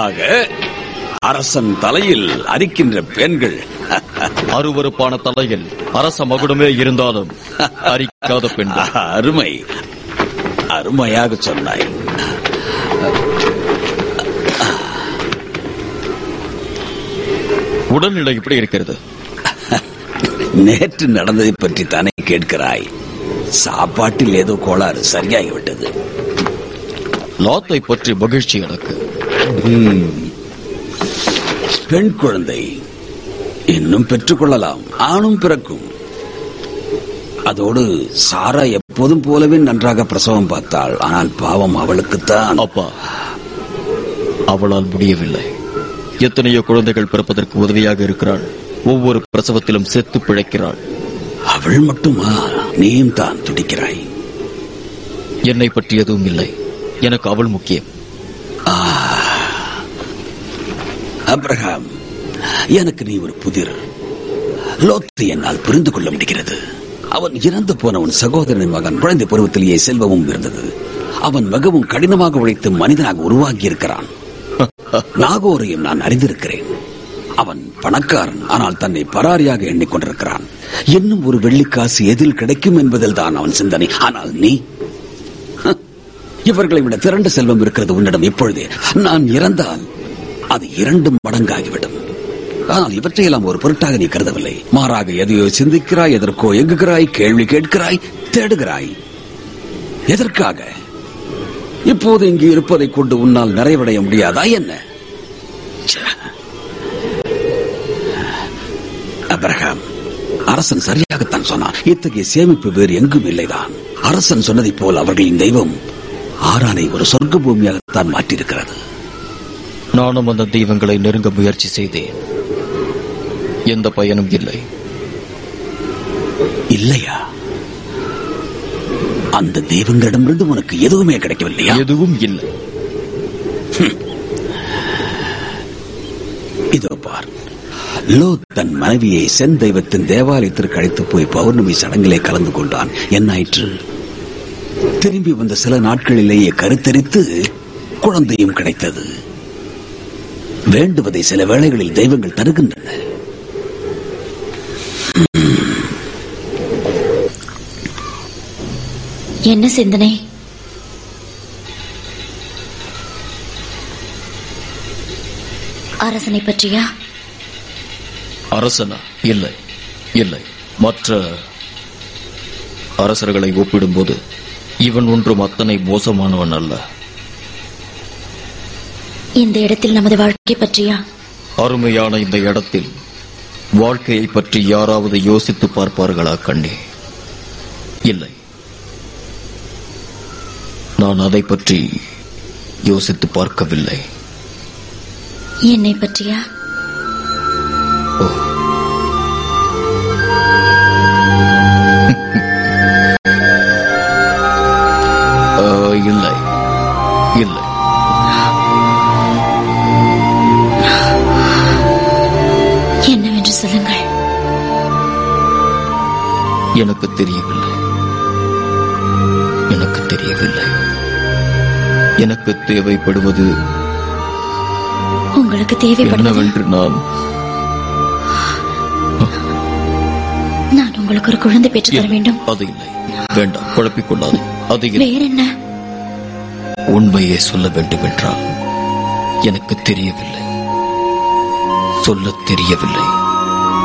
அடுத்ததாக அரசன் தலையில் அரிக்கின்ற பெண்கள் அருவருப்பான தலையில் அரச மகுடமே இருந்தாலும் அரிக்காத பெண்கள் அருமை அருமையாக சொன்னாய் உடல்நிலை எப்படி இருக்கிறது நேற்று நடந்ததை பற்றி தானே கேட்கிறாய் சாப்பாட்டில் ஏதோ கோளாறு சரியாகிவிட்டது லாத்தை பற்றி மகிழ்ச்சி எனக்கு பெண் குழந்தை இன்னும் பெற்றுக்கொள்ளலாம் ஆணும் பிறக்கும் அதோடு சாரா எப்போதும் போலவே நன்றாக பிரசவம் பார்த்தாள் ஆனால் பாவம் அவளுக்குத்தான் அப்பா அவளால் முடியவில்லை எத்தனையோ குழந்தைகள் பிறப்பதற்கு உதவியாக இருக்கிறாள் ஒவ்வொரு பிரசவத்திலும் செத்து பிழைக்கிறாள் அவள் மட்டுமா நீயும் தான் துடிக்கிறாய் என்னை பற்றி எதுவும் இல்லை எனக்கு அவள் முக்கியம் அப்ரஹாம் எனக்கு நீ ஒரு புதிர் லோத்து என்னால் புரிந்து கொள்ள முடிகிறது அவன் இறந்து போன உன் சகோதரனின் மகன் குழந்தை பருவத்திலேயே செல்வமும் இருந்தது அவன் மிகவும் கடினமாக உழைத்து மனிதனாக உருவாகி இருக்கிறான் நாகோரையும் நான் அறிந்திருக்கிறேன் அவன் பணக்காரன் ஆனால் தன்னை பராரியாக எண்ணிக்கொண்டிருக்கிறான் இன்னும் ஒரு வெள்ளிக்காசு எதில் கிடைக்கும் என்பதில் தான் அவன் சிந்தனை ஆனால் நீ ஹ, இவர்களை விட திரண்டு செல்வம் இருக்கிறது உன்னிடம் இப்பொழுதே நான் இறந்தால் அது இரண்டு மடங்காகிவிடும் ஆனால் இவற்றையெல்லாம் ஒரு பொருட்டாக நீ கருதவில்லை மாறாக எதையோ சிந்திக்கிறாய் எதற்கோ எங்குகிறாய் கேள்வி கேட்கிறாய் தேடுகிறாய் எதற்காக இப்போது இங்கு இருப்பதைக் கொண்டு உன்னால் நிறைவடைய முடியாதா என்ன ச்சே. அப்ரஹாம் அரசன் சரியாகத்தான் சொன்னான் இத்தகைய சேமிப்பு வேறு எங்கும் இல்லைதான் அரசன் சொன்னதைப் போல் அவர்களின் தெய்வம் ஆறானை ஒரு சொர்க்க பூமியாகத்தான் மாற்றியிருக்கிறது நானும் அந்த தெய்வங்களை நெருங்க முயற்சி செய்தேன் எந்த பயனும் இல்லை இல்லையா அந்த தெய்வங்களிடமிருந்து உனக்கு எதுவுமே கிடைக்கவில்லையா எதுவும் இல்லை இதோ பார் லோத் தன் மனைவியை சென் தெய்வத்தின் தேவாலயத்திற்கு அழைத்து போய் பௌர்ணமி சடங்கிலே கலந்து கொண்டான் என்னாயிற்று திரும்பி வந்த சில நாட்களிலேயே கருத்தரித்து குழந்தையும் கிடைத்தது வேண்டுவதை சில வேளைகளில் தெய்வங்கள் தருகின்றன என்ன சிந்தனை அரசனை பற்றியா அரசனா இல்லை இல்லை மற்ற அரசர்களை ஒப்பிடும்போது இவன் ஒன்றும் அத்தனை மோசமானவன் அல்ல இந்த இடத்தில் நமது வாழ்க்கை பற்றியா அருமையான இந்த இடத்தில் வாழ்க்கையை பற்றி யாராவது யோசித்து பார்ப்பார்களா கண்ணே இல்லை நான் அதை பற்றி யோசித்து பார்க்கவில்லை என்னை பற்றியா ஆ, இல்லை இல்லை என்னவென்று சொல்லுங்கள் எனக்கு தெரியவில்லை எனக்கு தெரியவில்லை எனக்கு தேவைப்படுவது உங்களுக்கு தேவைப்படுவது என்னவென்று நான் நான் உங்களுக்கு ஒரு குழந்தை பெற்று தர வேண்டும் அது இல்லை வேண்டாம் குழப்பிக் கொள்ளாது அது இல்லை. வேற என்ன உண்மையை சொல்ல வேண்டும் என்றால் எனக்கு தெரியவில்லை சொல்லத் தெரியவில்லை